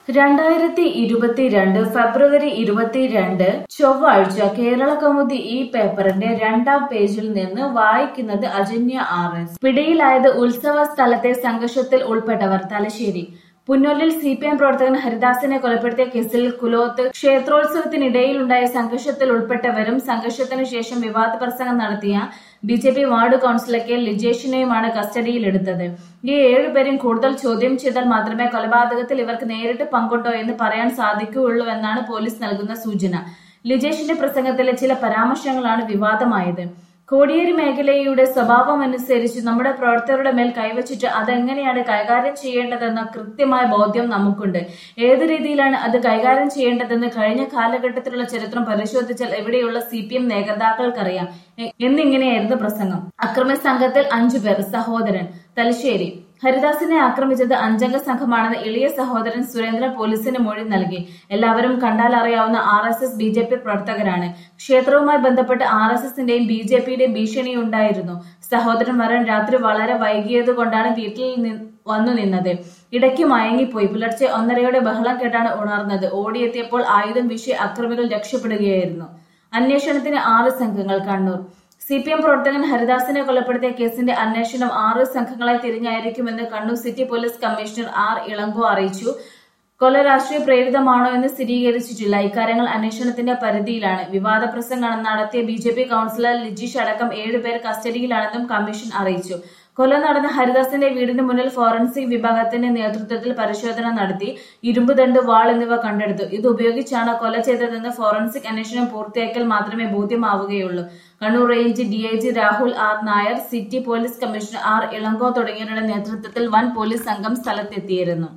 രണ്ടായിരത്തി ഇരുപത്തിരണ്ട് ഫെബ്രുവരി ഇരുപത്തിരണ്ട് ചൊവ്വാഴ്ച കേരള കൗമുദി ഈ പേപ്പറിന്റെ രണ്ടാം പേജിൽ നിന്ന് വായിക്കുന്നത് അജന്യ ആർ എസ് പിടിയിലായത് ഉത്സവ സ്ഥലത്തെ സംഘർഷത്തിൽ ഉൾപ്പെട്ടവർ തലശ്ശേരി പുന്നോലിൽ സി പി എം പ്രവർത്തകൻ ഹരിദാസിനെ കൊലപ്പെടുത്തിയ കേസിൽ കുലോത്ത് ക്ഷേത്രോത്സവത്തിനിടയിലുണ്ടായ സംഘർഷത്തിൽ ഉൾപ്പെട്ടവരും സംഘർഷത്തിനു ശേഷം വിവാദ പ്രസംഗം നടത്തിയ B J P ward councillor K ലിജേഷിനെയുമാണ് കസ്റ്റഡിയിലെടുത്തത് ഈ ഏഴുപേരും കൂടുതൽ ചോദ്യം ചെയ്താൽ മാത്രമേ കൊലപാതകത്തിൽ ഇവർക്ക് നേരിട്ട് പങ്കുണ്ടോ എന്ന് പറയാൻ സാധിക്കുകയുള്ളൂ എന്നാണ് പോലീസ് നൽകുന്ന സൂചന ലിജേഷിന്റെ പ്രസംഗത്തിലെ ചില പരാമർശങ്ങളാണ് വിവാദമായത് കോടിയേരി മേഖലയുടെ സ്വഭാവമനുസരിച്ച് നമ്മുടെ പ്രവർത്തകരുടെ മേൽ കൈവച്ചിട്ട് അതെങ്ങനെയാണ് കൈകാര്യം ചെയ്യേണ്ടതെന്ന കൃത്യമായ ബോധ്യം നമുക്കുണ്ട് ഏത് രീതിയിലാണ് അത് കൈകാര്യം ചെയ്യേണ്ടതെന്ന് കഴിഞ്ഞ കാലഘട്ടത്തിലുള്ള ചരിത്രം പരിശോധിച്ചാൽ എവിടെയുള്ള സി പി എം നേതാക്കൾക്കറിയാം എ- എന്നിങ്ങനെയായിരുന്നു പ്രസംഗം അക്രമി സംഘത്തിൽ അഞ്ചുപേർ സഹോദരൻ തലശ്ശേരി ഹരിദാസിനെ ആക്രമിച്ചത് അഞ്ചംഗ സംഘമാണെന്ന് ഇളിയ സഹോദരൻ സുരേന്ദ്രൻ പോലീസിന് മൊഴി നൽകി എല്ലാവരും കണ്ടാൽ അറിയാവുന്ന R S S B J P പ്രവർത്തകരാണ് ക്ഷേത്രവുമായി ബന്ധപ്പെട്ട് ആർ എസ് എസിന്റെയും ബി ജെ പിയുടെയും ഭീഷണിയുണ്ടായിരുന്നു സഹോദരൻ വരാൻ രാത്രി വളരെ വൈകിയത് കൊണ്ടാണ് വീട്ടിൽ നി- വന്നു നിന്നത് ഇടയ്ക്ക് മയങ്ങിപ്പോയി പുലർച്ചെ ഒന്നരയോടെ ബഹളം കേട്ടാണ് ഉണർന്നത് ഓടിയെത്തിയപ്പോൾ ആയുധം വീശി അക്രമികൾ രക്ഷപ്പെടുകയായിരുന്നു അന്വേഷണത്തിന് ആറ് സംഘങ്ങൾ കണ്ണൂർ സി പി എം പ്രവർത്തകൻ ഹരിദാസിനെ കൊലപ്പെടുത്തിയ കേസിന്റെ അന്വേഷണം ആറ് സംഘങ്ങളായി തിരിഞ്ഞായിരിക്കുമെന്ന് Kannur city police commissioner R Ilango അറിയിച്ചു കൊല രാഷ്ട്രീയ പ്രേരിതമാണോ എന്ന് സ്ഥിരീകരിച്ചിട്ടില്ല ഇക്കാര്യങ്ങൾ അന്വേഷണത്തിന്റെ പരിധിയിലാണ് വിവാദ പ്രസംഗം നടത്തിയ B J P councillor Lijeesh അടക്കം ഏഴുപേർ കസ്റ്റഡിയിലാണെന്നും കമ്മീഷൻ അറിയിച്ചു കൊല നടന്ന ഹരിദാസിന്റെ വീടിന് മുന്നിൽ ഫോറൻസിക് വിഭാഗത്തിന്റെ നേതൃത്വത്തിൽ പരിശോധന നടത്തി ഇരുമ്പ് ദണ്ട് വാൾ എന്നിവ കണ്ടെടുത്തു ഇത് ഉപയോഗിച്ചാണ് കൊല ചെയ്തതെന്ന് ഫോറൻസിക് അന്വേഷണം പൂർത്തിയാക്കിയാൽ മാത്രമേ ബോധ്യമാവുകയുള്ളൂ Kannur range DIG Rahul R Nair city police commissioner R Ilango തുടങ്ങിയവരുടെ നേതൃത്വത്തിൽ വൻ പോലീസ് സംഘം സ്ഥലത്തെത്തിയിരുന്നു